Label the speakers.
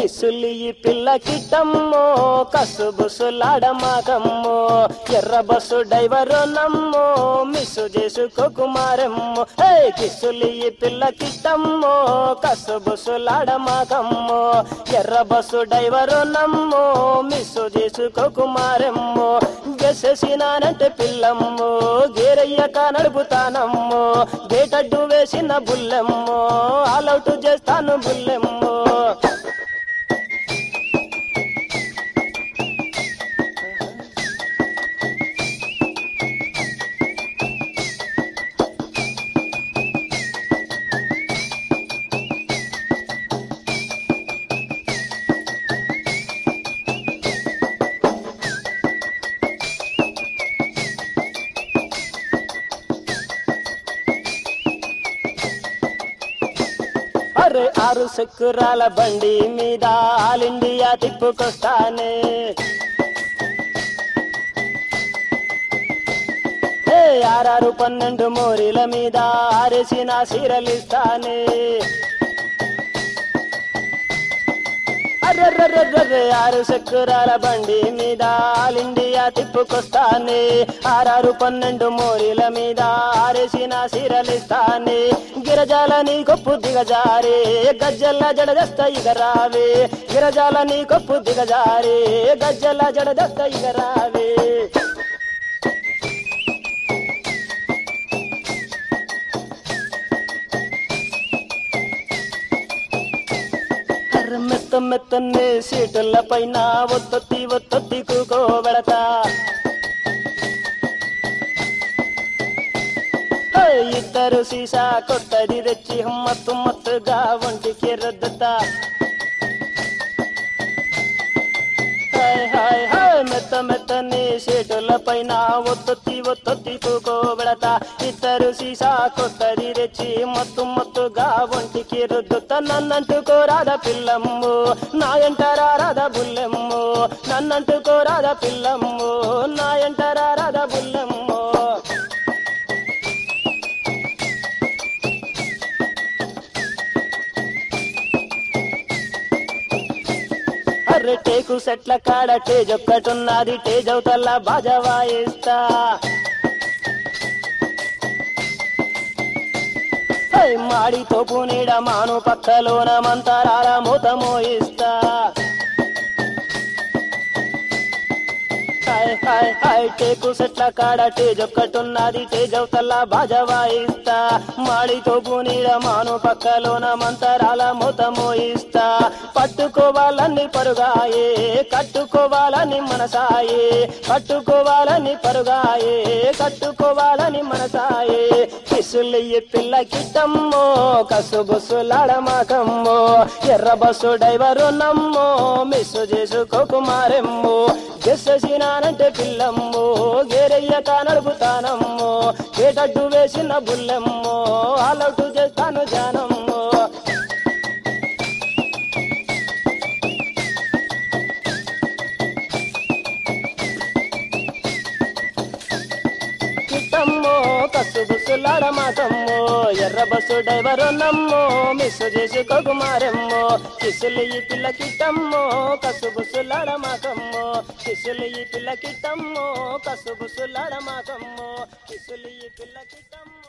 Speaker 1: కిసులి ఈ పిల్ల కిట్టమ్మో కసు బుసులాడమాకమ్మో ఎర్ర బస్సు డ్రైవరు నమ్మో మిస్సు చేసుకోకు మారెమ్మో హే కిసులి ఈ పిల్ల కిట్టమ్మో కసు బుసులాడమాకమ్మో ఎర్ర బస్సు డ్రైవరు నమ్మో మిస్సు చేసుకోకు మారెమ్మో గెసేసినానంటే పిల్లమ్మో గేరయ్యక నడుపుతానమ్మో గేటడ్డు వేసిన బుల్లెమ్మో ఆలౌట్ చేస్తాను బుల్లెమ్మో అరే ఆరు చక్రాల బండి మీద ఆల్ ఇండియా తిప్పుకొస్తానే ఏ ఆరారు పన్నెండు మోరీల మీద ఆరేసిన సీరలిస్తానే అర్రర్రర్రర్రే ఆరు చక్రాల బండి మీద ఆల్ ఇండియా తిప్పుకొస్తానే ఆరారు పన్నెండు మోరీల మీద ఆరేసిన సీరలిస్తానే గిరజాల నీ కొప్పు దిగజారే గజ్జల్ల జడదస్త ఇగ రావే గిరజాల నీ కొప్పు దిగజారే గజ్జల్ల జడదస్త ఇగ రావే అర్ర మెత్త మెత్తన్నే సీటుల పైన ఒత్తొత్తి ఒత్తొత్తి కూకోబెడతా హే, ఇద్దరు సీసా కొత్తది తెచ్చి మత్తు మత్తుగా ఒంటికి రుద్దుతా హాయ్ హాయ్ హాయ్ మెత్త మెత్తని సీటుల పైన ఒత్తొత్తి ఒత్తొత్తి కూకోబెడతా ఇద్దరు సీసా కొత్తది తెచ్చి మత్తు మత్తుగా ఒంటికి రుద్దుతా నన్నంటుకోరాద పిల్లమ్ము నా ఎంటరారాద బుల్లెమ్ము నన్నంటుకోరాద పిల్లమ్ము నా ఎంటరారాద బుల్లెమ్ము అర్రె టేకు సెట్ల కాడ టేజ్ ఒక్కటున్నది టేజ్ అవుతల్లా బాజా వాయిస్తా హై, మాడి తోపు నీడ మాను పక్కలోన మంతరాల మూత మోయిస్తా హాయ్ హాయ్ హాయ్ టేకు సెట్ల కాడ టేజ్ ఒక్కటున్నది టేజ్ అవుతల్లా బాజా వాయిస్తా మాడి తోపు నీడ మాను పక్కలోన మంతరాల మూత మోయిస్తా పట్టుకోవాలని పరుగాయే కట్టుకోవాలని మనసాయే పట్టుకోవాలని పరుగాయే కట్టుకోవాలని మనసాయే కిసులయ్య పిల్ల కిట్టమ్మో కసు బుసులాడమాకమ్మో ఎర్ర బస్సు డ్రైవరు నమ్మో మిస్సు చేసుకోకు మారెమ్మో గెస్సేసినానంటే పిల్లమ్మో గేరయ్యక నడుపుతానమ్మో గేటడ్డు వేసిన బుల్లెమ్మో ఆలౌటు చేస్తాను జానమ్మో కిట్టమ్మో కసు బుసులాడ మాకమ్మో ఎర్ర బస్సు డ్రైవరు నమ్మో మిస్సు చేసుకోకు మారెమ్మో కిసులు ఈ పిల్ల కిట్టమ్మో కసు బుసులాడ మాకమ్మో కిసులు ఈ పిల్ల కిట్టమ్మో కసు బుసులాడ మాకమ్మో కిసులు ఈ పిల్ల కిట్టమ్మో